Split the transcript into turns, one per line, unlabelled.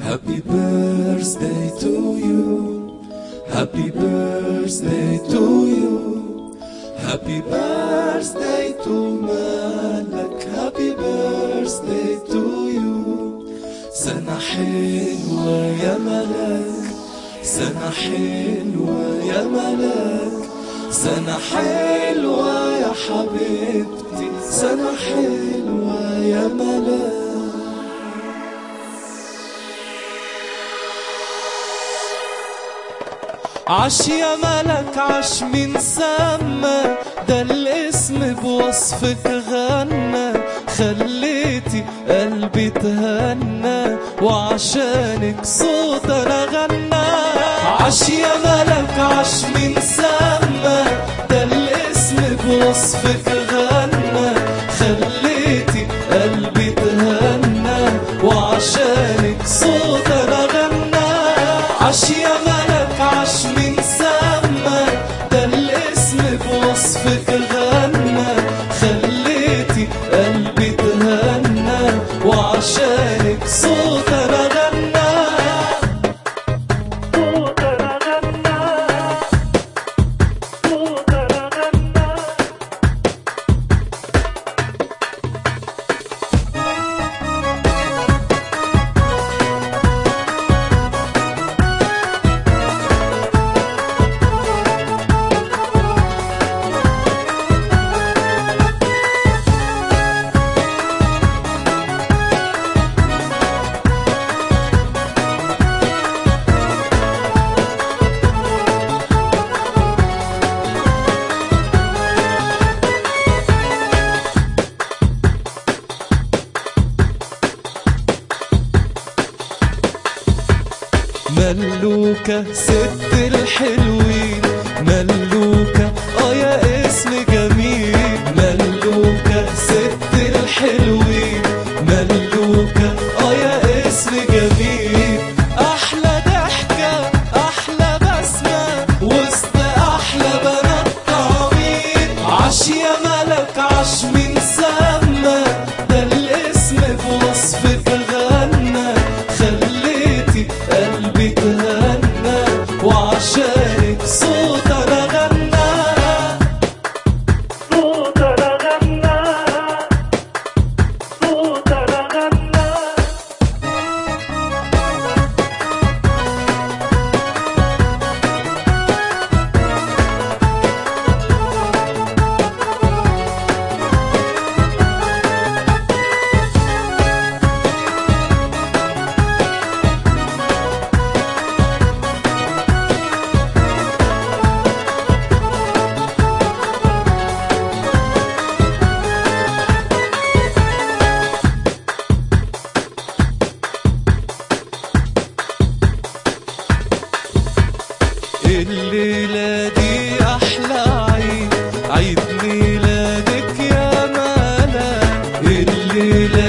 Happy birthday to you. Happy birthday to you. Happy birthday to مالك. Happy birthday to you. سنة حلوة يا ملاك. سنة حلوة يا ملاك. سنة حلوة يا حبيبتي. سنة حلوة يا ملاك. عاش يا ملك عاش من سما ده الاسم بوصفك غنى خليتي قلبي تهنى وعشانك صوت انا غنى عاش يا ملك عاش من سما ده الاسم بوصفك غنى خليتي قلبي تهنى وعشانك صوت انا غنى عاش يا ملك عاش من سما ده الاسم بوصفك غنى خليتي قلبي تهنى وعشانك صوت انا غنى صوت انا غنى صوت انا غنى ملوكة ست الحلوين ملوكة اه يا اسم جميل ملوكة ست الحلوين ملوكة اه يا اسم جميل أحلى ضحكة أحلى بسمة وسط أحلى بنات طعمين عاش يا ملك عاش من سما ده الاسم بوصفك غنى خليتي قلبي تهنى وعشانك صوت انا غنى صوت انا غنى صوت انا غنى الليلة دي أحلى عيد عيد ميلادك يا ملاك الليلة